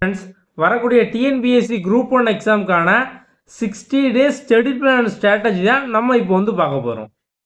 friends வரக்கூடிய TNPSC group one எக்ஸாமுக்கான sixty days study plan and strategy தான் நம்ம இப்போ வந்து பார்க்க போகிறோம்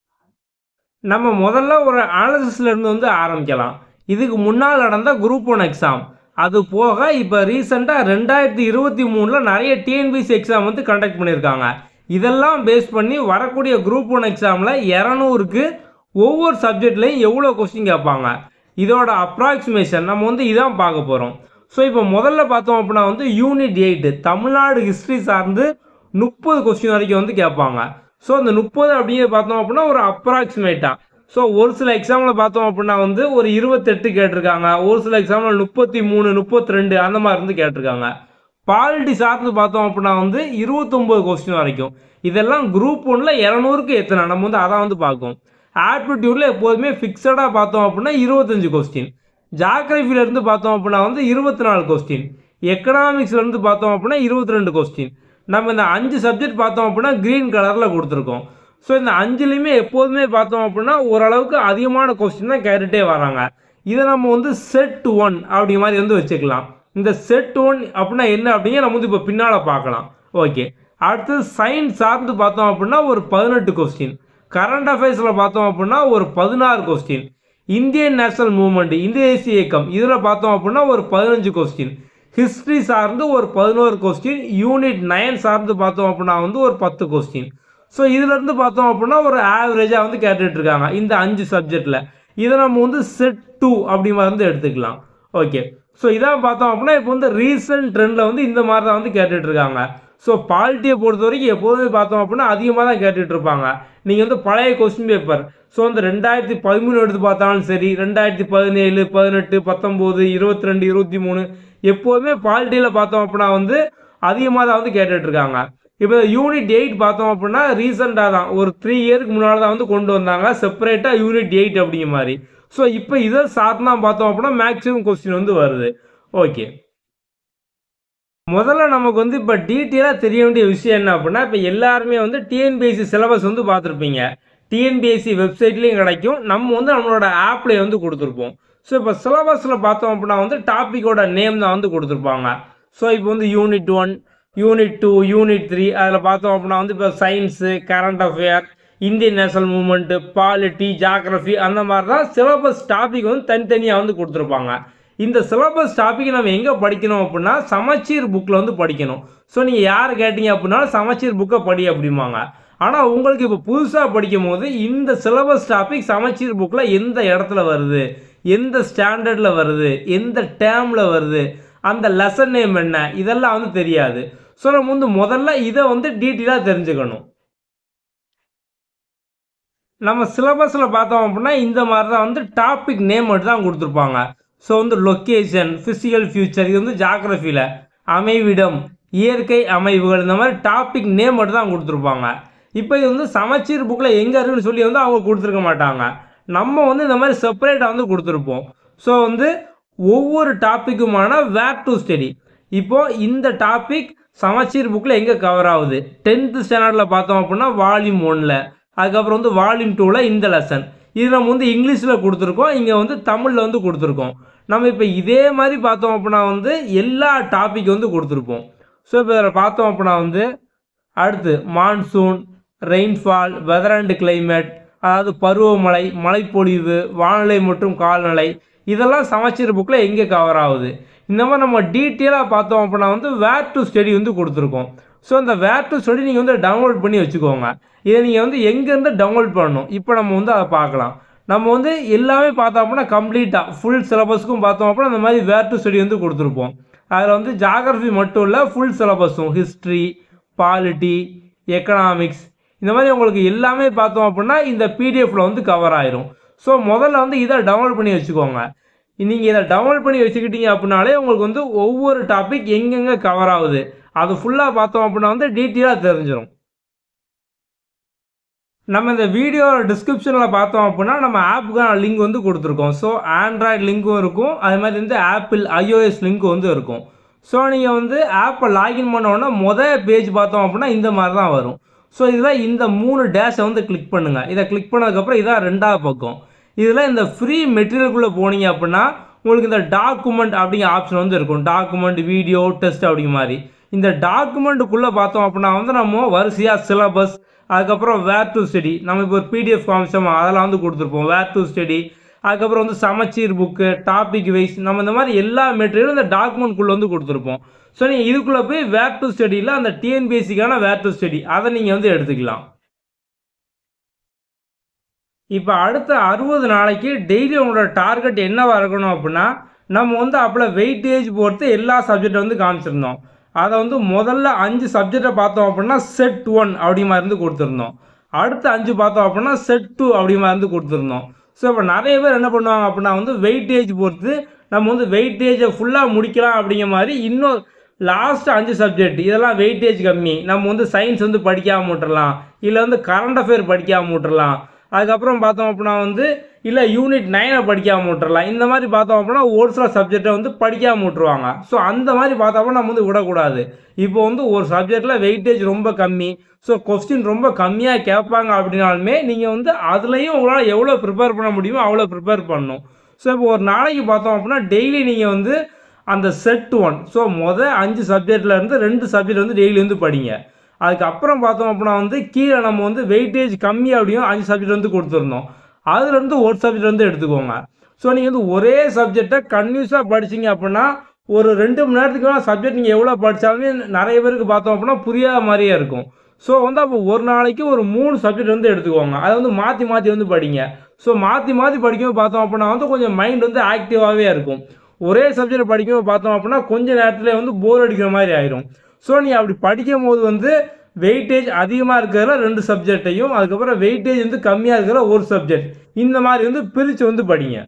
நம்ம முதல்ல ஒரு அனாலிசிஸ்ல இருந்து வந்து ஆரம்பிக்கலாம் இதுக்கு முன்னால் நடந்த குரூப் ஒன் எக்ஸாம் அது போக இப்போ ரீசெண்டாக ரெண்டாயிரத்தி இருபத்தி மூணில் நிறைய டிஎன்பிஎஸ்சி எக்ஸாம் வந்து கண்டக்ட் பண்ணியிருக்காங்க இதெல்லாம் பேஸ் பண்ணி வரக்கூடிய குரூப் ஒன் எக்ஸாமில் இரநூறுக்கு ஒவ்வொரு சப்ஜெக்ட்லையும் எவ்வளோ கொஸ்டின் கேட்பாங்க இதோட அப்ராக்சிமேஷன் நம்ம வந்து இதான் பார்க்க போகிறோம் ஸோ இப்போ முதல்ல பார்த்தோம் அப்படின்னா வந்து யூனிட் எயிட்டு தமிழ்நாடு ஹிஸ்ட்ரி சார்ந்து முப்பது கொஸ்டின் வரைக்கும் வந்து கேட்பாங்க ஸோ அந்த முப்பது அப்படிங்கிறது பார்த்தோம் அப்படின்னா ஒரு அப்ராக்சிமேட்டாக ஸோ ஒரு சில எக்ஸாமில் பார்த்தோம் அப்படின்னா வந்து ஒரு இருபத்தெட்டு கேட்டிருக்காங்க ஒரு சில எக்ஸாமில் முப்பத்தி மூணு முப்பத்தி ரெண்டு அந்த மாதிரி இருந்து கேட்டிருக்காங்க பாலிட்டி சார்ந்து பார்த்தோம் அப்படின்னா வந்து இருபத்தொம்போது கொஸ்டின் வரைக்கும் இதெல்லாம் குரூப் ஒன்றில் இரநூறுக்கு எத்தனை நம்ம வந்து அதான் வந்து பார்க்கும் ஆப்டிடியூடில் எப்போதுமே ஃபிக்ஸடாக பார்த்தோம் அப்படின்னா இருபத்தஞ்சு கொஸ்டின் ஜாகிரபியிலேருந்து பார்த்தோம் அப்படின்னா வந்து இருபத்தி நாலு கொஸ்டின் எக்கனாமிக்ஸ்லேருந்து பார்த்தோம் அப்படின்னா இருபத்தி ரெண்டு கொஸ்டின் நம்ம இந்த அஞ்சு சப்ஜெக்ட் பார்த்தோம் அப்படின்னா க்ரீன் கலரில் கொடுத்துருக்கோம் ஸோ இந்த அஞ்சுலேயுமே எப்போதுமே பார்த்தோம் அப்படின்னா ஓரளவுக்கு அதிகமான கொஸ்டின் தான் கேட்டுகிட்டே வராங்க இதை நம்ம வந்து செட் ஒன் அப்படி மாதிரி வந்து வச்சுக்கலாம் இந்த செட் ஒன் அப்படின்னா என்ன அப்படிங்க நம்ம வந்து இப்போ பின்னால் பார்க்கலாம் ஓகே அடுத்து சயின்ஸ் சார்ந்து பார்த்தோம் அப்படின்னா ஒரு பதினெட்டு கொஸ்டின் கரண்ட் அஃபேர்ஸில் பார்த்தோம் அப்படின்னா ஒரு பதினாறு கொஸ்டின் இந்தியன் நேஷனல் மூவ்மெண்ட் இந்திய தேசிய இயக்கம் இதில் பார்த்தோம் அப்படின்னா ஒரு பதினஞ்சு கொஸ்டின் ஹிஸ்ட்ரி சார்ந்து ஒரு பதினோரு கொஸ்டின் யூனிட் நைன் சார்ந்து பார்த்தோம் அப்படின்னா வந்து ஒரு பத்து கொஸ்டின் ஸோ இதுலேருந்து பார்த்தோம் அப்படின்னா ஒரு ஆவரேஜாக வந்து கேட்டுட்டு இருக்காங்க இந்த அஞ்சு சப்ஜெக்டில் இதை நம்ம வந்து செட் டூ அப்படி மாதிரி வந்து எடுத்துக்கலாம் ஓகே ஸோ இதான் பார்த்தோம் அப்படின்னா இப்போ வந்து ரீசன்ட் ட்ரெண்டில் வந்து இந்த மாதிரி தான் வந்து கேட்டுட்டு இருக்காங்க ஸோ பாலிட்டியை பொறுத்த வரைக்கும் எப்போதுமே பார்த்தோம் அப்படின்னா அதிகமாக தான் கேட்டுட்டு இருப்பாங்க நீங்கள் வந்து பழைய கொஸ்டின் பேப்பர் ஸோ அந்த ரெண்டாயிரத்தி பதிமூணு எடுத்து பார்த்தாலும் சரி ரெண்டாயிரத்தி பதினேழு பதினெட்டு பத்தொம்போது இருபத்தி ரெண்டு இருபத்தி மூணு எப்போதுமே பாலிட்டியில் பார்த்தோம் அப்படின்னா வந்து அதிகமாக தான் வந்து கேட்டுட்டு இருக்காங்க இப்போ யூனிட் எயிட் பார்த்தோம் அப்படின்னா ரீசெண்டாக தான் ஒரு த்ரீ இயருக்கு முன்னால் தான் வந்து கொண்டு வந்தாங்க செப்பரேட்டாக யூனிட் எயிட் அப்படிங்கிற மாதிரி ஸோ இப்போ இதை சார்ந்து தான் பார்த்தோம் அப்படின்னா மேக்ஸிமம் கொஸ்டின் வந்து வருது ஓகே முதல்ல நமக்கு வந்து இப்போ டீட்டெயிலாக தெரிய வேண்டிய விஷயம் என்ன அப்படின்னா இப்போ எல்லாருமே வந்து டிஎன்பிஎஸ்சி சிலபஸ் வந்து பார்த்துருப்பீங்க டிஎன்பிஎஸ்சி வெப்சைட்லேயும் கிடைக்கும் நம்ம வந்து நம்மளோட ஆப்லேயே வந்து கொடுத்துருப்போம் ஸோ இப்போ சிலபஸில் பார்த்தோம் அப்படின்னா வந்து டாப்பிக்கோட நேம் தான் வந்து கொடுத்துருப்பாங்க ஸோ இப்போ வந்து unit one unit two unit three அதில் பார்த்தோம் அப்படின்னா வந்து இப்போ science current affair Indian national movement polity geography அந்த மாதிரி தான் சிலபஸ் டாபிக் வந்து தனித்தனியாக வந்து கொடுத்துருப்பாங்க இந்த சிலபஸ் டாபிக் நம்ம எங்கே படிக்கணும் அப்படின்னா சமச்சீர் புக்கில் வந்து படிக்கணும் ஸோ நீங்கள் யார் கேட்டீங்க அப்படின்னாலும் சமச்சீர் புக்கை படி அப்படிம்பாங்க ஆனால் உங்களுக்கு இப்போ புதுசாக படிக்கும் போது இந்த சிலபஸ் டாபிக் சமச்சீர் புக்கில் எந்த இடத்துல வருது எந்த ஸ்டாண்டர்டில் வருது எந்த டேர்மில் வருது அந்த லெசன் நேம் என்ன இதெல்லாம் வந்து தெரியாது ஸோ நம்ம வந்து முதல்ல இதை வந்து டீட்டெயிலாக தெரிஞ்சுக்கணும் நம்ம சிலபஸில் பார்த்தோம் அப்படின்னா இந்த மாதிரி தான் வந்து டாபிக் நேம் மட்டும் தான் கொடுத்துருப்பாங்க ஸோ வந்து லொக்கேஷன் ஃபிசிக்கல் ஃபியூச்சர் இது வந்து ஜாகிரஃபியில் அமைவிடம் இயற்கை அமைவுகள் இந்த மாதிரி டாபிக் நேம் மட்டும் தான் கொடுத்துருப்பாங்க இப்போ இது வந்து சமச்சீர் புக்கில் எங்கே இருக்குன்னு சொல்லி வந்து அவங்க கொடுத்துருக்க மாட்டாங்க நம்ம வந்து இந்த மாதிரி செப்பரேட்டாக வந்து கொடுத்துருப்போம் ஸோ வந்து ஒவ்வொரு டாப்பிக்குமான வேர் டு ஸ்டடி இப்போது இந்த டாபிக் சமச்சீர் புக்கில் எங்கே கவர் ஆகுது டென்த்து ஸ்டாண்டர்டில் பார்த்தோம் அப்படின்னா வால்யூம் ஒனில் அதுக்கப்புறம் வந்து வால்யூம் டூவில் இந்த லெசன் இது நம்ம வந்து இங்கிலீஷில் கொடுத்துருக்கோம் இங்கே வந்து தமிழில் வந்து கொடுத்துருக்கோம் நம்ம இப்போ இதே மாதிரி பார்த்தோம் அப்படின்னா வந்து எல்லா டாபிக் வந்து கொடுத்துருப்போம் ஸோ இப்போ இதில் பார்த்தோம் அப்படின்னா வந்து அடுத்து monsoon rainfall weather and climate அதாவது பருவமழை மழைப்பொழிவு வானிலை மற்றும் கால்நிலை இதெல்லாம் சமச்சீர் புக்கில் எங்கே கவர் ஆகுது இந்த மாதிரி நம்ம டீட்டெயிலாக பார்த்தோம் அப்படின்னா வந்து வேர் டு ஸ்டடி வந்து கொடுத்துருக்கோம் ஸோ இந்த வேர் டு ஸ்டடி நீங்கள் வந்து டவுன்லோட் பண்ணி வச்சுக்கோங்க இதை நீங்கள் வந்து எங்கேருந்து டவுன்லோட் பண்ணணும் இப்போ நம்ம வந்து அதை பார்க்கலாம் நம்ம வந்து எல்லாமே பார்த்தோம் அப்படின்னா கம்ப்ளீட்டாக ஃபுல் சிலபஸ்க்கும் பார்த்தோம் அப்படின்னா அந்த மாதிரி வேர் டு ஸ்டடி வந்து கொடுத்துருப்போம் அதில் வந்து ஜாகிரஃபி மட்டும் இல்லை ஃபுல் சிலபஸும் ஹிஸ்ட்ரி பாலிட்டி எக்கனாமிக்ஸ் இந்த மாதிரி உங்களுக்கு எல்லாமே பார்த்தோம் அப்படின்னா இந்த பிடிஎஃப்பில் வந்து கவர் ஆயிரும் ஸோ முதல்ல வந்து இதை டவுன்லோட் பண்ணி வச்சுக்கோங்க நீங்கள் இதை டவுன்லோட் பண்ணி வச்சுக்கிட்டீங்க அப்படின்னாலே உங்களுக்கு வந்து ஒவ்வொரு டாபிக் எங்கெங்கே கவர் ஆகுது அது ஃபுல்லாக பார்த்தோம் அப்படின்னா வந்து டீட்டெயிலாக தெரிஞ்சிடும் நம்ம இந்த வீடியோ டிஸ்கிரிப்ஷனில் பார்த்தோம் அப்படின்னா நம்ம ஆப்புக்கான லிங்க் வந்து கொடுத்துருக்கோம் ஸோ ஆண்ட்ராய்டு லிங்க்கும் இருக்கும் அதே மாதிரி வந்து ஆப்பிள் ஐஓஎஸ் லிங்க்கும் வந்து இருக்கும் ஸோ நீங்கள் வந்து ஆப்பை லாகின் பண்ணோன்னா மொதல் பேஜ் பார்த்தோம் அப்படின்னா இந்த மாதிரி தான் வரும் ஸோ இதில் இந்த மூணு டேஷை வந்து கிளிக் பண்ணுங்கள் இதை கிளிக் பண்ணதுக்கப்புறம் இதான் ரெண்டாவது பக்கம் இதில் இந்த ஃப்ரீ மெட்டீரியலுக்குள்ளே போனீங்க அப்படின்னா உங்களுக்கு இந்த டாக்குமெண்ட் அப்படிங்கிற ஆப்ஷன் வந்து இருக்கும் டாக்குமெண்ட் வீடியோ டெஸ்ட் அப்படிங்கிற மாதிரி இந்த டாக்குமெண்ட்டுக்குள்ளே பார்த்தோம் அப்படின்னா வந்து நம்ம வரிசையாக சிலபஸ் அதுக்கப்புறம் வேர் டு ஸ்டடி நம்ம இப்போ ஒரு பிடிஎஃப் காமிச்சோமா அதெல்லாம் வந்து கொடுத்துருப்போம் வேர் டு ஸ்டடி அதுக்கப்புறம் வந்து சமச்சீர் புக்கு டாபிக் வைஸ் நம்ம இந்த மாதிரி எல்லா மெட்டீரியலும் இந்த டாக்குமெண்ட்குள்ளே வந்து கொடுத்துருப்போம் ஸோ நீங்கள் இதுக்குள்ளே போய் வேர் டு ஸ்டடியில் அந்த டிஎன்பிஎஸ்சிக்கான வேர் டு ஸ்டடி அதை நீங்கள் வந்து எடுத்துக்கலாம் இப்போ அடுத்த அறுபது நாளைக்கு டெய்லி உங்களோட டார்கெட் என்னவா இருக்கணும் அப்படின்னா நம்ம வந்து அப்போல வெயிட்டேஜ் பொறுத்து எல்லா சப்ஜெக்டை வந்து காமிச்சிருந்தோம் அதை வந்து முதல்ல அஞ்சு சப்ஜெக்டை பார்த்தோம் அப்படின்னா செட் ஒன் அப்படி மாதிரி இருந்து கொடுத்துருந்தோம் அடுத்த அஞ்சு பார்த்தோம் அப்படின்னா செட் டூ அப்படி மாதிரி இருந்து கொடுத்துருந்தோம் ஸோ இப்போ நிறைய பேர் என்ன பண்ணுவாங்க அப்படின்னா வந்து வெயிட்டேஜ் பொறுத்து நம்ம வந்து வெயிட்டேஜை ஃபுல்லாக முடிக்கலாம் அப்படிங்கிற மாதிரி இன்னும் லாஸ்ட் அஞ்சு சப்ஜெக்ட் இதெல்லாம் வெயிட்டேஜ் கம்மி நம்ம வந்து சயின்ஸ் வந்து படிக்காமல் விட்டுறலாம் இல்லை வந்து கரண்ட் அஃபேர் படிக்காமல் விட்டுறலாம் அதுக்கப்புறம் பார்த்தோம் அப்படின்னா வந்து இல்லை யூனிட் நைனை படிக்காமல் விட்டுறலாம் இந்த மாதிரி பார்த்தோம் அப்படின்னா ஒரு சில சப்ஜெக்டை வந்து படிக்காமல் விட்டுருவாங்க ஸோ அந்த மாதிரி பார்த்தோம்னா நம்ம வந்து விடக்கூடாது இப்போ வந்து ஒரு சப்ஜெக்டில் வெயிட்டேஜ் ரொம்ப கம்மி ஸோ கொஸ்டின் ரொம்ப கம்மியாக கேட்பாங்க அப்படின்னாலுமே நீங்கள் வந்து அதுலேயும் உங்களால் எவ்வளோ ப்ரிப்பேர் பண்ண முடியுமோ அவ்வளோ ப்ரிப்பேர் பண்ணணும் ஸோ இப்போ ஒரு நாளைக்கு பார்த்தோம் அப்படின்னா டெய்லி நீங்கள் வந்து அந்த செட் ஒன் ஸோ மொதல் அஞ்சு சப்ஜெக்ட்ல இருந்து ரெண்டு சப்ஜெக்ட் வந்து டெய்லி வந்து படிங்க அதுக்கப்புறம் பார்த்தோம் அப்படின்னா வந்து கீழே நம்ம வந்து வெயிட்டேஜ் கம்மி அப்படியும் அஞ்சு சப்ஜெக்ட் வந்து கொடுத்துருந்தோம் அதுலேருந்து ஒரு சப்ஜெக்ட் வந்து எடுத்துக்கோங்க ஸோ நீங்கள் வந்து ஒரே சப்ஜெக்டை கன்யூஸாக படிச்சீங்க அப்படின்னா ஒரு ரெண்டு மணி நேரத்துக்கு மேலே சப்ஜெக்ட் நீங்கள் எவ்வளோ படித்தாலுமே நிறைய பேருக்கு பார்த்தோம் அப்படின்னா புரியாத மாதிரியே இருக்கும் ஸோ வந்து அப்போ ஒரு நாளைக்கு ஒரு மூணு சப்ஜெக்ட் வந்து எடுத்துக்கோங்க அதை வந்து மாற்றி மாற்றி வந்து படிங்க ஸோ மாற்றி மாற்றி படிக்கும்போது பார்த்தோம் அப்படின்னா வந்து கொஞ்சம் மைண்ட் வந்து ஆக்டிவாகவே இருக்கும் ஒரே சப்ஜெக்ட் படிக்கும்போது பார்த்தோம் அப்படின்னா கொஞ்ச நேரத்தில் வந்து போர் அடிக்கிற மாதிரி ஆயிரும் ஸோ நீ அப்படி படிக்கும் போது வந்து வெயிட்டேஜ் அதிகமாக இருக்கிறதுல ரெண்டு சப்ஜெக்டையும் அதுக்கப்புறம் வெயிட்டேஜ் வந்து கம்மியாக இருக்கிற ஒரு சப்ஜெக்ட் இந்த மாதிரி வந்து பிரித்து வந்து படிங்க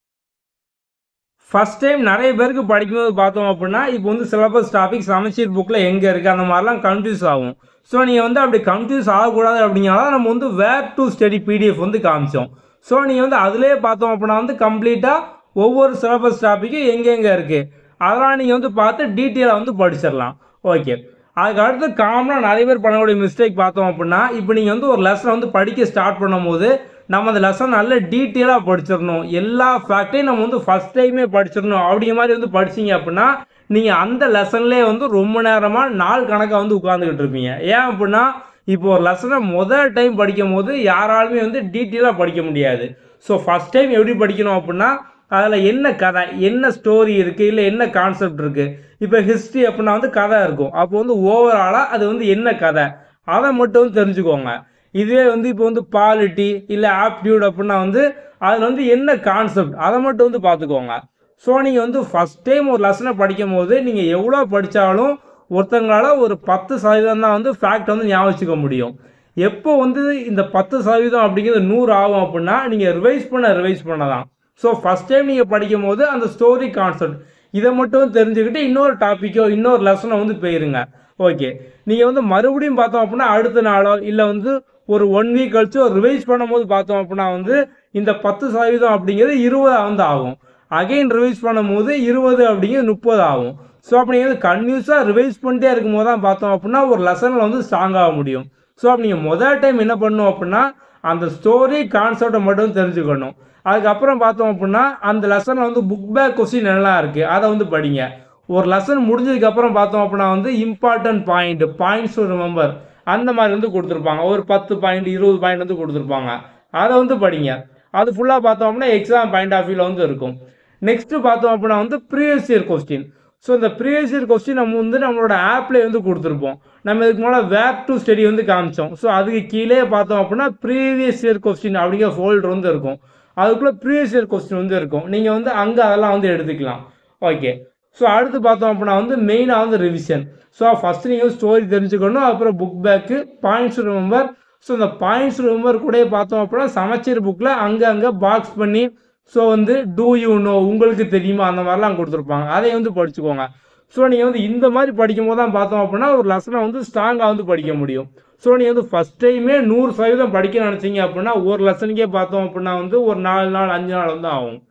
ஃபஸ்ட் டைம் நிறைய பேருக்கு படிக்கும்போது பார்த்தோம் அப்படின்னா இப்போ வந்து சிலபஸ் டாபிக் சமச்சீர் புக்கில் எங்கே இருக்குது அந்த மாதிரிலாம் கன்ஃபியூஸ் ஆகும் ஸோ நீங்கள் வந்து அப்படி கன்ஃபியூஸ் ஆகக்கூடாது அப்படிங்கிறனால நம்ம வந்து வேர் டு ஸ்டடி பிடிஎஃப் வந்து காமிச்சோம் ஸோ நீங்கள் வந்து அதிலே பார்த்தோம் அப்படின்னா வந்து கம்ப்ளீட்டாக ஒவ்வொரு சிலபஸ் டாப்பிக்கும் எங்கெங்கே இருக்குது அதெல்லாம் நீங்கள் வந்து பார்த்து டீட்டெயிலாக வந்து படிச்சிடலாம் ஓகே அதுக்கு அடுத்து காமனாக நிறைய பேர் பண்ணக்கூடிய மிஸ்டேக் பார்த்தோம் அப்படின்னா இப்போ நீங்கள் வந்து ஒரு லெசனை வந்து படிக்க ஸ்டார்ட் பண்ணும்போது நம்ம அந்த லெசன் நல்ல டீட்டெயிலாக படிச்சிடணும் எல்லா ஃபேக்டையும் நம்ம வந்து ஃபஸ்ட் டைமே படிச்சிடணும் அப்படிங்கிற மாதிரி வந்து படிச்சீங்க அப்படின்னா நீங்கள் அந்த லெசன்லேயே வந்து ரொம்ப நேரமாக நாள் கணக்காக வந்து உட்காந்துக்கிட்டு இருப்பீங்க ஏன் அப்படின்னா இப்போ ஒரு லெசனை முதல் டைம் படிக்கும் போது யாராலுமே வந்து டீட்டெயிலாக படிக்க முடியாது ஸோ ஃபஸ்ட் டைம் எப்படி படிக்கணும் அப்படின்னா அதில் என்ன கதை என்ன ஸ்டோரி இருக்குது இல்லை என்ன கான்செப்ட் இருக்குது இப்போ ஹிஸ்ட்ரி அப்படின்னா வந்து கதை இருக்கும் அப்போ வந்து ஓவராலாக அது வந்து என்ன கதை அதை மட்டும் வந்து தெரிஞ்சுக்கோங்க இதுவே வந்து இப்போ வந்து பாலிட்டி இல்லை ஆப்டியூட் அப்படின்னா வந்து அதில் வந்து என்ன கான்செப்ட் அதை மட்டும் வந்து பார்த்துக்கோங்க ஸோ நீங்கள் வந்து ஃபஸ்ட் டைம் ஒரு லெசனை படிக்கும் போது நீங்கள் எவ்வளோ படித்தாலும் ஒருத்தங்களால் ஒரு பத்து சதவீதம் தான் வந்து ஃபேக்ட் வந்து ஞாபகம் வச்சுக்க முடியும் எப்போ வந்து இந்த பத்து சதவீதம் அப்படிங்கிறது நூறு ஆகும் அப்படின்னா நீங்கள் ரிவைஸ் பண்ண ரிவைஸ் பண்ண தான் ஸோ ஃபஸ்ட் டைம் நீங்கள் படிக்கும் போது அந்த ஸ்டோரி கான்செப்ட் இதை மட்டும் தெரிஞ்சுக்கிட்டு இன்னொரு டாப்பிக்கோ இன்னொரு லெசனை வந்து போயிருங்க ஓகே நீங்கள் வந்து மறுபடியும் பார்த்தோம் அப்படின்னா அடுத்த நாளோ இல்லை வந்து ஒரு ஒன் வீக் கழிச்சு ஒரு ரிவைஸ் பண்ணும்போது பார்த்தோம் அப்படின்னா வந்து இந்த பத்து சதவீதம் அப்படிங்கிறது இருபது வந்து ஆகும் அகைன் ரிவைஸ் பண்ணும்போது இருபது அப்படிங்கிறது முப்பது ஆகும் ஸோ அப்படிங்கிறது கன்யூஸாக ரிவைஸ் பண்ணிட்டே இருக்கும்போது தான் பார்த்தோம் அப்படின்னா ஒரு லெசனில் வந்து ஸ்ட்ராங் ஆக முடியும் ஸோ அப்போ நீங்கள் முதல் டைம் என்ன பண்ணணும் அப்படின்னா அந்த ஸ்டோரி கான்செப்டை மட்டும் தெரிஞ்சுக்கணும் அதுக்கப்புறம் பார்த்தோம் அப்படின்னா அந்த லெசனில் வந்து புக் பேக் கொஸ்டின் என்னெல்லாம் இருக்குது அதை வந்து படிங்க ஒரு லெசன் முடிஞ்சதுக்கப்புறம் பார்த்தோம் அப்படின்னா வந்து important point points to remember அந்த மாதிரி வந்து கொடுத்துருப்பாங்க ஒரு பத்து பாயிண்ட் இருபது பாயிண்ட் வந்து கொடுத்துருப்பாங்க அதை வந்து படிங்க அது ஃபுல்லாக பார்த்தோம் அப்படின்னா எக்ஸாம் பாயிண்ட் ஆஃப் வியூவில் வந்து இருக்கும் நெக்ஸ்ட்டு பார்த்தோம் அப்படின்னா வந்து ப்ரீவியஸ் இயர் கொஸ்டின் ஸோ இந்த ப்ரீவியஸ் இயர் கொஸ்டின் நம்ம வந்து நம்மளோட ஆப்லேயே வந்து கொடுத்துருப்போம் நம்ம இதுக்கு முன்னாடி வேப் டு ஸ்டடி வந்து காமிச்சோம் ஸோ அதுக்கு கீழே பார்த்தோம் அப்படின்னா ப்ரீவியஸ் இயர் கொஸ்டின் அப்படிங்கிற ஃபோல்டர் வந்து இருக்கும் அதுக்குள்ளே ப்ரீவியஸ் இயர் கொஸ்டின் வந்து இருக்கும் நீங்கள் வந்து அங்கே அதெல்லாம் வந்து எடுத்துக்கலாம் ஓகே ஸோ அடுத்து பார்த்தோம் அப்படின்னா வந்து மெயினாக வந்து ரிவிஷன் ஸோ ஃபஸ்ட்டு நீங்கள் ஸ்டோரி தெரிஞ்சுக்கணும் அப்புறம் book back points remember so இந்த பாயிண்ட்ஸ் ரிமெம்பர் கூட பார்த்தோம் அப்படின்னா சமச்சீர் புக்கில் அங்கே அங்கே பாக்ஸ் பண்ணி ஸோ வந்து டூ யூ நோ உங்களுக்கு தெரியுமா அந்த மாதிரிலாம் கொடுத்துருப்பாங்க அதை வந்து படிச்சுக்கோங்க ஸோ நீங்கள் வந்து இந்த மாதிரி படிக்கும் போது தான் பார்த்தோம் அப்படின்னா ஒரு லெசனை வந்து ஸ்ட்ராங்காக வந்து படிக்க முடியும் ஸோ நீங்கள் வந்து ஃபஸ்ட் டைமே நூறு சதவீதம் படிக்க நினச்சிங்க அப்படின்னா ஒரு லெசனுக்கே பார்த்தோம் அப்படின்னா வந்து ஒரு நாலு நாள் அஞ்சு நாள் வந்து ஆகும்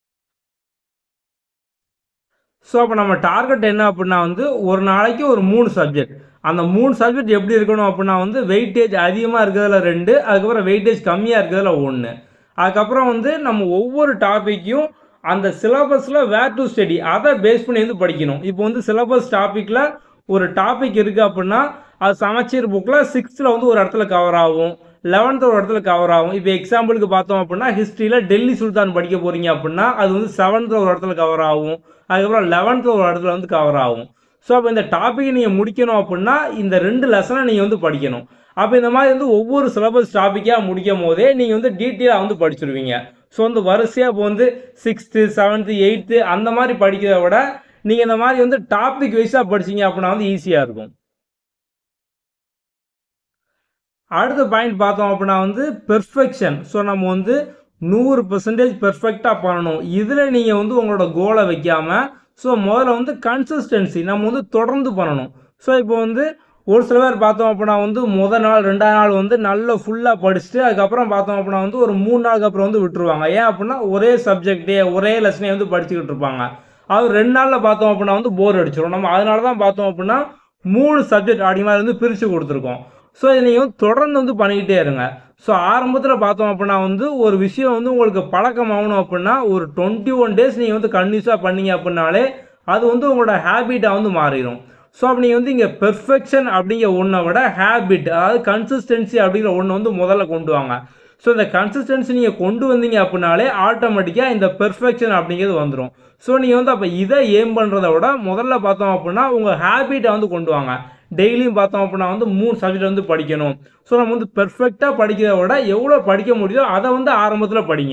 ஸோ அப்போ நம்ம டார்கெட் என்ன அப்படின்னா வந்து ஒரு நாளைக்கு ஒரு மூணு சப்ஜெக்ட் அந்த மூணு சப்ஜெக்ட் எப்படி இருக்கணும் அப்படின்னா வந்து வெயிட்டேஜ் அதிகமாக இருக்கிறதுல ரெண்டு அதுக்கப்புறம் வெயிட்டேஜ் கம்மியாக இருக்கிறதுல ஒன்று அதுக்கப்புறம் வந்து நம்ம ஒவ்வொரு டாப்பிக்கையும் அந்த சிலபஸில் வேர் டு ஸ்டடி அதை பேஸ் பண்ணி வந்து படிக்கணும் இப்போ வந்து சிலபஸ் டாப்பிக்கில் ஒரு டாபிக் இருக்குது அப்படின்னா அது சமச்சீர் புக்கில் சிக்ஸ்த்தில் வந்து ஒரு இடத்துல கவர் ஆகும் லெவன்த் ஒரு இடத்துல கவர் ஆகும் இப்போ எக்ஸாம்பிளுக்கு பார்த்தோம் அப்படின்னா ஹிஸ்ட்ரியில் டெல்லி சுல்தான் படிக்க போகிறீங்க அப்படின்னா அது வந்து செவன்த்தில் ஒரு இடத்துல கவர் ஆகும் அதுக்கப்புறம் லெவன்த்தில் ஒரு இடத்துல வந்து கவர் ஆகும் ஸோ அப்போ இந்த டாப்பிக்கை நீங்கள் முடிக்கணும் அப்படின்னா இந்த ரெண்டு லெசனை நீங்கள் வந்து படிக்கணும் அப்போ இந்த மாதிரி வந்து ஒவ்வொரு சிலபஸ் டாப்பிக்காக முடிக்கும் போதே நீங்கள் வந்து டீட்டெயிலாக வந்து படிச்சிருவீங்க ஸோ வந்து வரிசையாக இப்போ வந்து சிக்ஸ்த்து செவன்த்து எயித்து அந்த மாதிரி படிக்கிறத விட நீங்கள் இந்த மாதிரி வந்து டாபிக் வைஸாக படிச்சீங்க அப்படின்னா வந்து ஈஸியாக இருக்கும் அடுத்த பாயிண்ட் பார்த்தோம் அப்படின்னா வந்து பெர்ஃபெக்ஷன் ஸோ நம்ம வந்து நூறு பெர்சன்டேஜ் பெர்ஃபெக்டாக பண்ணணும் இதில் நீங்கள் வந்து உங்களோட கோலை வைக்காமல் ஸோ முதல்ல வந்து கன்சிஸ்டன்சி நம்ம வந்து தொடர்ந்து பண்ணணும் ஸோ இப்போ வந்து ஒரு சில பேர் பார்த்தோம் அப்படின்னா வந்து முத நாள் ரெண்டாம் நாள் வந்து நல்ல ஃபுல்லாக படிச்சுட்டு அதுக்கப்புறம் பார்த்தோம் அப்படின்னா வந்து ஒரு மூணு நாளுக்கு அப்புறம் வந்து விட்டுருவாங்க ஏன் அப்படின்னா ஒரே சப்ஜெக்டே ஒரே லெசனே வந்து படிச்சுக்கிட்டு இருப்பாங்க அது ரெண்டு நாளில் பார்த்தோம் அப்படின்னா வந்து போர் அடிச்சிடும் நம்ம அதனால தான் பார்த்தோம் அப்படின்னா மூணு சப்ஜெக்ட் அப்படி மாதிரி வந்து பிரித்து கொடுத்துருக்கோம் ஸோ இதை நீங்கள் வந்து தொடர்ந்து வந்து பண்ணிக்கிட்டே இருங்க ஸோ ஆரம்பத்தில் பார்த்தோம் அப்படின்னா வந்து ஒரு விஷயம் வந்து உங்களுக்கு பழக்கம் ஆகணும் அப்படின்னா ஒரு டுவெண்ட்டி ஒன் டேஸ் நீங்கள் வந்து கன்டினியூஸாக பண்ணீங்க அப்படின்னாலே அது வந்து உங்களோட ஹேபிட்டாக வந்து மாறிடும் ஸோ அப்போ நீங்கள் வந்து இங்கே பெர்ஃபெக்ஷன் அப்படிங்கிற ஒன்றை விட ஹேபிட் அதாவது கன்சிஸ்டன்சி அப்படிங்கிற ஒன்று வந்து முதல்ல கொண்டு வாங்க ஸோ இந்த கன்சிஸ்டன்சி நீங்கள் கொண்டு வந்தீங்க அப்படின்னாலே ஆட்டோமேட்டிக்காக இந்த பெர்ஃபெக்ஷன் அப்படிங்கிறது வந்துடும் ஸோ நீங்கள் வந்து அப்போ இதை ஏம் பண்ணுறத விட முதல்ல பார்த்தோம் அப்படின்னா உங்கள் ஹேபிட்டை வந்து கொண்டு வாங்க டெய்லியும் பார்த்தோம் அப்படின்னா வந்து மூணு சப்ஜெக்ட் வந்து படிக்கணும் ஸோ நம்ம வந்து பெர்ஃபெக்டாக படிக்கிறத விட எவ்வளோ படிக்க முடியுதோ அதை வந்து ஆரம்பத்தில் படிங்க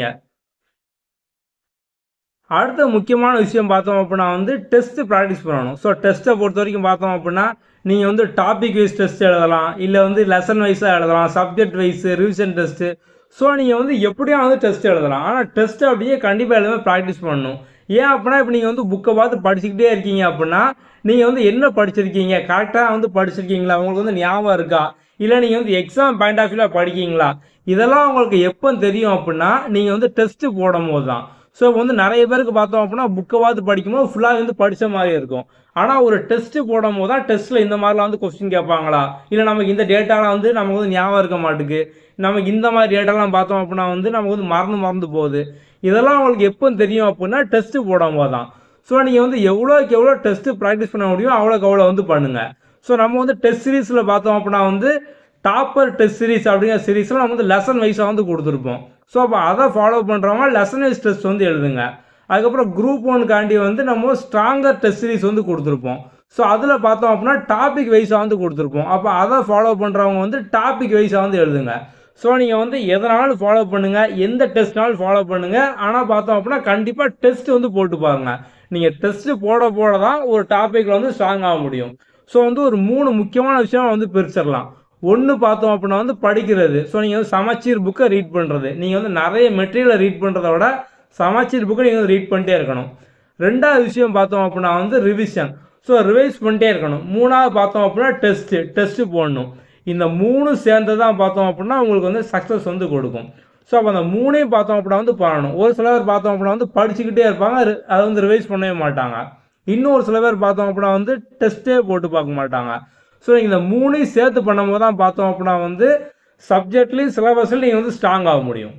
அடுத்த முக்கியமான விஷயம் பார்த்தோம் அப்படின்னா வந்து டெஸ்ட் ப்ராக்டிஸ் பண்ணணும் ஸோ டெஸ்ட்டை பொறுத்த வரைக்கும் பார்த்தோம் அப்படின்னா நீங்கள் வந்து டாபிக் வைஸ் டெஸ்ட் எழுதலாம் இல்லை வந்து லெசன் வைஸாக எழுதலாம் subject wise revision test so நீங்கள் வந்து எப்படியும் வந்து டெஸ்ட் எழுதலாம் ஆனால் டெஸ்ட் அப்படியே கண்டிப்பாக எல்லாமே ப்ராக்டிஸ் பண்ணணும் ஏன் அப்படின்னா இப்போ நீங்கள் வந்து புக்கை பார்த்து படிச்சுக்கிட்டே இருக்கீங்க அப்படின்னா நீங்கள் வந்து என்ன படிச்சிருக்கீங்க கரெக்டாக வந்து படிச்சிருக்கீங்களா உங்களுக்கு வந்து ஞாபகம் இருக்கா இல்லை நீங்கள் வந்து எக்ஸாம் பாயிண்ட் ஆஃப் வியூவில் படிக்கீங்களா இதெல்லாம் உங்களுக்கு எப்போ தெரியும் அப்படின்னா நீங்கள் வந்து டெஸ்ட்டு போடும் போது தான் ஸோ இப்போ வந்து நிறைய பேருக்கு பார்த்தோம் அப்படின்னா புக்கை பார்த்து படிக்கும்போது ஃபுல்லாக வந்து படித்த மாதிரி இருக்கும் ஆனால் ஒரு டெஸ்ட்டு போடும் போது தான் டெஸ்ட்டில் இந்த மாதிரிலாம் வந்து கொஸ்டின் கேட்பாங்களா இல்லை நமக்கு இந்த டேட்டாலாம் வந்து நமக்கு வந்து ஞாபகம் இருக்க மாட்டுக்கு நமக்கு இந்த மாதிரி டேட்டாலாம் பார்த்தோம் அப்படின்னா வந்து நமக்கு வந்து மறந்து மறந்து போகுது இதெல்லாம் உங்களுக்கு எப்போ தெரியும் அப்படின்னா டெஸ்ட்டு போடும் போது தான் ஸோ நீங்கள் வந்து எவ்வளோக்கு எவ்வளோ டெஸ்ட்டு ப்ராக்டிஸ் பண்ண முடியும் அவ்வளோக்கு அவ்வளோ வந்து பண்ணுங்கள் ஸோ நம்ம வந்து டெஸ்ட் சீரீஸில் பார்த்தோம் அப்படின்னா வந்து டாப்பர் டெஸ்ட் சீரிஸ் அப்படிங்கிற சீரீஸில் நம்ம வந்து லெசன் வைஸாக வந்து கொடுத்துருப்போம் ஸோ அப்போ அதை ஃபாலோ பண்ணுறவங்க லெசன் வைஸ் டெஸ்ட் வந்து எழுதுங்க அதுக்கப்புறம் குரூப் ஒன்காண்டி வந்து நம்ம ஸ்ட்ராங்கர் டெஸ்ட் சீரிஸ் வந்து கொடுத்துருப்போம் ஸோ அதில் பார்த்தோம் அப்படின்னா டாபிக் வைஸாக வந்து கொடுத்துருப்போம் அப்போ அதை ஃபாலோ பண்ணுறவங்க வந்து டாபிக் வைஸாக வந்து எழுதுங்க ஸோ நீங்கள் வந்து எதனாலும் ஃபாலோ பண்ணுங்கள் எந்த டெஸ்ட்னாலும் ஃபாலோ பண்ணுங்கள் ஆனால் பார்த்தோம் அப்படின்னா கண்டிப்பாக டெஸ்ட் வந்து போட்டு பாருங்க நீங்கள் டெஸ்ட்டு போட போட தான் ஒரு டாப்பிக்கில் வந்து ஸ்ட்ராங் ஆக முடியும் ஸோ வந்து ஒரு மூணு முக்கியமான விஷயம் வந்து பிரிச்சிடலாம் ஒன்று பார்த்தோம் அப்படின்னா வந்து படிக்கிறது ஸோ நீங்கள் வந்து சமச்சீர் புக்கை ரீட் பண்ணுறது நீங்கள் வந்து நிறைய மெட்டீரியலை ரீட் பண்ணுறத விட சமச்சீர் புக்கை நீங்கள் வந்து ரீட் பண்ணிட்டே இருக்கணும் ரெண்டாவது விஷயம் பார்த்தோம் அப்படின்னா வந்து ரிவிஷன் ஸோ ரிவைஸ் பண்ணிட்டே இருக்கணும் மூணாவது பார்த்தோம் அப்படின்னா டெஸ்ட்டு டெஸ்ட்டு போடணும் இந்த மூணு சேர்ந்து தான் பார்த்தோம் அப்படின்னா உங்களுக்கு வந்து சக்ஸஸ் வந்து கொடுக்கும் ஸோ அப்போ அந்த மூணையும் பார்த்தோம் அப்படின்னா வந்து பண்ணணும் ஒரு சில பேர் பார்த்தோம் அப்படின்னா வந்து படிச்சுக்கிட்டே இருப்பாங்க ரி- அதை வந்து ரிவைஸ் பண்ணவே மாட்டாங்க இன்னொரு சில பேர் பார்த்தோம் அப்படின்னா வந்து டெஸ்ட்டே போட்டு பார்க்க மாட்டாங்க ஸோ நீங்கள் இந்த மூணையும் சேர்த்து பண்ணும்போது தான் பார்த்தோம் அப்படின்னா வந்து சப்ஜெக்ட்லேயும் சிலபஸ்லையும் நீங்கள் வந்து ஸ்ட்ராங் ஆக முடியும்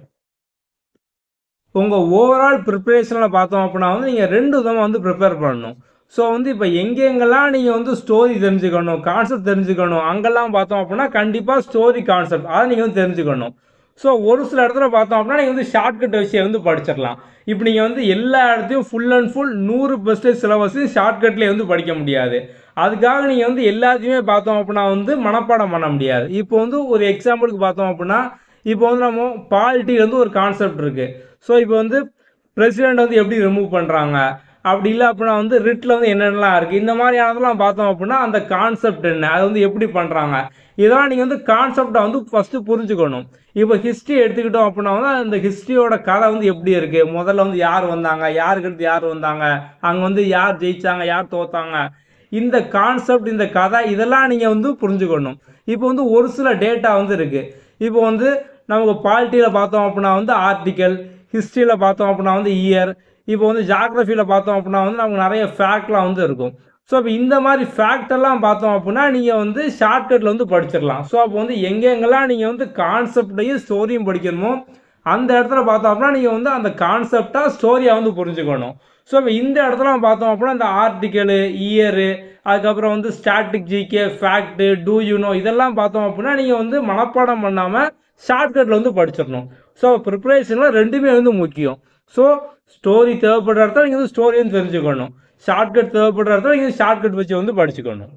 உங்கள் ஓவரால் ப்ரிப்பரேஷனில் பார்த்தோம் அப்படின்னா வந்து நீங்கள் ரெண்டு விதமாக வந்து ப்ரிப்பேர் பண்ணணும் ஸோ வந்து இப்போ எங்கெங்கெல்லாம் நீங்கள் வந்து ஸ்டோரி தெரிஞ்சுக்கணும் கான்செப்ட் தெரிஞ்சுக்கணும் அங்கெல்லாம் பார்த்தோம் அப்படின்னா கண்டிப்பாக ஸ்டோரி கான்செப்ட் அதை நீங்கள் வந்து தெரிஞ்சுக்கணும் ஸோ ஒரு சில இடத்துல பார்த்தோம் அப்படின்னா நீங்கள் வந்து ஷார்ட்கட் விஷயம் வந்து படிச்சிடலாம் இப்போ நீங்கள் வந்து எல்லா இடத்தையும் ஃபுல் அண்ட் ஃபுல் நூறு பெர்சன்டேஜ் சிலபஸையும் ஷார்ட்கட்லேயே வந்து படிக்க முடியாது அதுக்காக நீங்கள் வந்து எல்லாத்தையுமே பார்த்தோம் அப்படின்னா வந்து மனப்பாடம் பண்ண முடியாது இப்போ வந்து ஒரு எக்ஸாம்பிளுக்கு பார்த்தோம் அப்படின்னா இப்போ வந்து நம்ம பாலிட்டியில் வந்து ஒரு கான்செப்ட் இருக்குது ஸோ இப்போ வந்து பிரசிடெண்ட் வந்து எப்படி ரிமூவ் பண்ணுறாங்க அப்படி இல்லை அப்படின்னா வந்து ரிட்டில் வந்து என்னென்னலாம் இருக்குது இந்த மாதிரியானதெல்லாம் பார்த்தோம் அப்படின்னா அந்த கான்செப்ட் என்ன அது வந்து எப்படி பண்ணுறாங்க இதெல்லாம் நீங்கள் வந்து கான்செப்டை வந்து ஃபஸ்ட்டு புரிஞ்சுக்கணும் இப்போ ஹிஸ்ட்ரி எடுத்துக்கிட்டோம் அப்படின்னா வந்து அந்த ஹிஸ்ட்ரியோட கதை வந்து எப்படி இருக்குது முதல்ல வந்து யார் வந்தாங்க யாருக்கு அடுத்து யார் வந்தாங்க அங்கே வந்து யார் ஜெயிச்சாங்க யார் தோத்தாங்க இந்த கான்செப்ட் இந்த கதை இதெல்லாம் நீங்கள் வந்து புரிஞ்சுக்கணும் இப்போ வந்து ஒரு சில டேட்டா வந்து இருக்குது இப்போ வந்து நமக்கு பாலிட்டியில் பார்த்தோம் அப்படின்னா வந்து ஆர்டிக்கல் ஹிஸ்ட்ரியில் பார்த்தோம் அப்படின்னா வந்து இயர் இப்போ வந்து ஜாகிரஃபியில் பார்த்தோம் அப்படின்னா வந்து நமக்கு நிறைய ஃபேக்ட்லாம் வந்து இருக்கும் ஸோ இப்போ இந்த மாதிரி fact எல்லாம் பார்த்தோம் அப்படின்னா நீங்கள் வந்து ஷார்ட்கட்டில் வந்து படிச்சிடலாம் ஸோ அப்போ வந்து எங்கெங்கெல்லாம் நீங்கள் வந்து கான்செப்டையும் ஸ்டோரியும் படிக்கணுமோ அந்த இடத்துல பார்த்தோம் அப்படின்னா நீங்கள் வந்து அந்த கான்செப்டாக ஸ்டோரியாக வந்து புரிஞ்சுக்கணும் ஸோ இப்போ இந்த இடத்துல பார்த்தோம் அப்படின்னா இந்த ஆர்டிக்கலு இயரு அதுக்கப்புறம் வந்து static GK fact do you know இதெல்லாம் பார்த்தோம் அப்படின்னா நீங்கள் வந்து மனப்பாடம் பண்ணாமல் ஷார்ட்கட்டில் வந்து படிச்சிடணும் ஸோ ப்ரிப்பரேஷனில் ரெண்டுமே வந்து முக்கியம் ஸோ ஸ்டோரி தேவைப்படுற இடத்துல நீங்கள் வந்து ஸ்டோரி வந்து தெரிஞ்சுக்கணும் ஷார்ட்கட் தேவைப்படுற இடத்துல நீங்கள் ஷார்ட்கட் வச்சு வந்து படிச்சுக்கணும்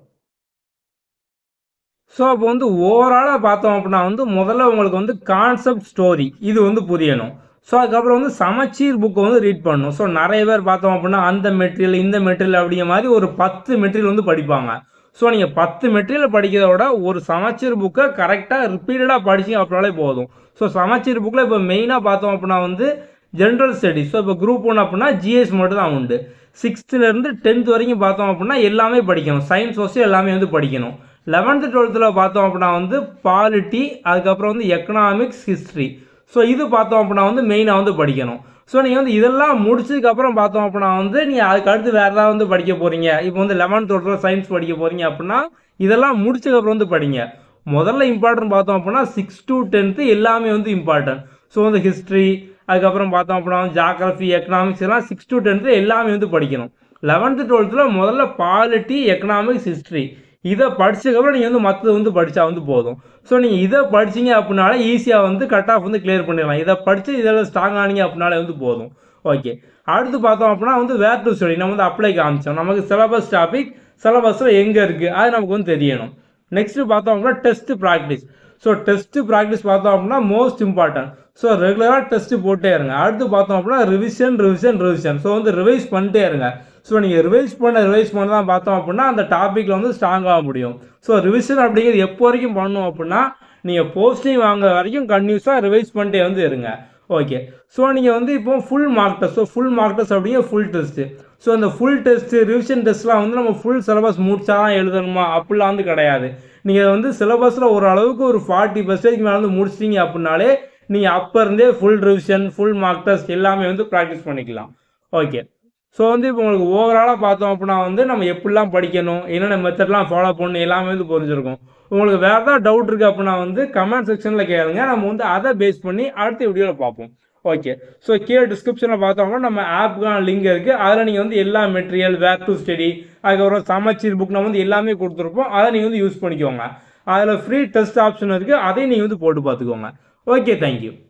ஸோ அப்போ வந்து ஓவராலாக பார்த்தோம் அப்படின்னா வந்து முதல்ல உங்களுக்கு வந்து கான்செப்ட் ஸ்டோரி இது வந்து புரியணும் ஸோ அதுக்கப்புறம் வந்து சமச்சீர் புக்கை வந்து ரீட் பண்ணணும் ஸோ நிறைய பேர் பார்த்தோம் அப்படின்னா அந்த மெட்டீரியல் இந்த மெட்டீரியல் அப்படிங்கிற மாதிரி ஒரு பத்து மெட்டீரியல் வந்து படிப்பாங்க ஸோ நீங்கள் பத்து மெட்டீரியல் படிக்கிறத விட ஒரு சமச்சீர் புக்கை கரெக்டாக ரிப்பீட்டடாக படிச்சிங்க அப்படின்னாலே போதும் ஸோ சமச்சீர் புக்கில் இப்போ மெயினாக பார்த்தோம் அப்படின்னா வந்து ஜென்ரல் ஸ்டடிஸ் ஸோ இப்போ குரூப் ஒன் அப்படின்னா ஜிஎஸ் மட்டும் தான் உண்டு சிக்ஸ்த்துலேருந்து டென்த் வரைக்கும் பார்த்தோம் அப்படின்னா எல்லாமே படிக்கணும் சயின்ஸ் சோசியல் எல்லாமே வந்து படிக்கணும் லெவன்த்து டுவெல்த்தில் பார்த்தோம் அப்படின்னா வந்து பாலிட்டி அதுக்கப்புறம் வந்து எக்கனாமிக்ஸ் ஹிஸ்ட்ரி ஸோ இது பார்த்தோம் அப்படின்னா வந்து மெயினாக வந்து படிக்கணும் ஸோ நீங்கள் வந்து இதெல்லாம் முடிச்சதுக்கப்புறம் பார்த்தோம் அப்படின்னா வந்து நீங்கள் அதுக்கு அடுத்து வேறு ஏதாவது வந்து படிக்க போகிறீங்க இப்போ வந்து லெவன்த் டுவெல்த்தில் சயின்ஸ் படிக்க போகிறீங்க அப்படின்னா இதெல்லாம் முடிச்சதுக்கப்புறம் வந்து படிங்க முதல்ல இம்பார்ட்டன்ட் பார்த்தோம் அப்படின்னா சிக்ஸ் டு டென்த்து எல்லாமே வந்து இம்பார்ட்டன்ட் ஸோ வந்து ஹிஸ்ட்ரி அதுக்கப்புறம் பார்த்தோம் அப்படின்னா ஜாகிரஃபி எக்கனாமிக்ஸ் எல்லாம் சிக்ஸ் டு டென்த்து எல்லாமே வந்து படிக்கணும் லெவன்த்து டுவெல்த்தில் முதல்ல பாலிட்டி எக்கனாமிக்ஸ் ஹிஸ்ட்ரி இதை படிச்சதுக்கப்புறம் நீங்கள் வந்து மற்றது வந்து படித்தா வந்து போதும் ஸோ நீங்கள் இதை படிச்சீங்க அப்படின்னாலே ஈஸியாக வந்து கட் ஆஃப் வந்து கிளியர் பண்ணிடலாம் இதை படித்து இதில் ஸ்ட்ராங் ஆனீங்க அப்படின்னாலே வந்து போதும் ஓகே அடுத்து பார்த்தோம் அப்படின்னா வந்து வேர் டு ஸ்டடி நம்ம வந்து அப்ளை காமிச்சோம் நமக்கு சிலபஸ் டாபிக் சிலபஸில் எங்கே இருக்குது அது நமக்கு வந்து தெரியணும் நெக்ஸ்ட் பார்த்தோம் அப்படின்னா test practice so test practice பார்த்தோம் அப்படின்னா மோஸ்ட் இம்பார்ட்டன்ட் ஸோ ரெகுலராக டெஸ்ட் போட்டே இருங்க அடுத்து பார்த்தோம் அப்படின்னா ரிவிஷன் ரிவிஷன் ரிவிஷன் ஸோ வந்து ரிவைஸ் பண்ணிட்டே இருங்க ஸோ நீங்கள் ரிவைஸ் பண்ண ரிவைஸ் பண்ண தான் பார்த்தோம் அப்படின்னா அந்த டாப்பிக்கில் வந்து ஸ்ட்ராங்காக முடியும் ஸோ ரிவிஷன் அப்படிங்கிறது எப்போ வரைக்கும் பண்ணணும் அப்படின்னா நீங்கள் போஸ்டிங் வாங்க வரைக்கும் கன்யூஸாக ரிவைஸ் பண்ணிட்டே வந்து இருங்க ஓகே ஸோ நீங்கள் வந்து இப்போ full mark test so full mark test அப்படிங்கிற ஃபுல் டெஸ்ட்டு ஸோ இந்த ஃபுல் டெஸ்ட்டு ரிவிஷன் டெஸ்ட்லாம் வந்து நம்ம ஃபுல் சிலபஸ் முடிச்சா தான் எழுதணுமா அப்படிலாம் வந்து கிடையாது நீங்கள் வந்து சிலபஸில் ஓரளவுக்கு ஒரு ஃபார்ட்டி பர்சன்டேஜ் மேலே வந்து முடிச்சிட்டீங்க அப்படின்னாலே நீங்கள் அப்போ இருந்தே full revision full mark test எல்லாமே வந்து ப்ராக்டிஸ் பண்ணிக்கலாம் ஓகே ஸோ வந்து இப்போ உங்களுக்கு ஓவராலாக பார்த்தோம் அப்படின்னா வந்து நம்ம எப்படிலாம் படிக்கணும் என்னென்ன மெத்தட்லாம் ஃபாலோ பண்ணணும் எல்லாமே வந்து புரிஞ்சிருக்கும் உங்களுக்கு வேறு ஏதாவது டவுட் இருக்குது அப்படின்னா வந்து கமெண்ட் செக்ஷனில் கேளுங்க நம்ம வந்து அதை பேஸ் பண்ணி அடுத்த வீடியோவில் பார்ப்போம் ஓகே ஸோ கீழே டிஸ்கிரிப்ஷனில் பார்த்தோம்னா நம்ம ஆப்புக்கான லிங்க் இருக்குது அதில் நீங்கள் வந்து எல்லா மெட்டீரியல் வேர் டு ஸ்டடி அதுக்கப்புறம் சமச்சீர் புக் நம்ம வந்து எல்லாமே கொடுத்துருப்போம் அதை நீங்கள் வந்து யூஸ் பண்ணிக்கோங்க அதில் ஃப்ரீ டெஸ்ட் ஆப்ஷன் இருக்குது அதையும் நீங்கள் வந்து போட்டு பார்த்துக்கோங்க ஓகே தேங்க்யூ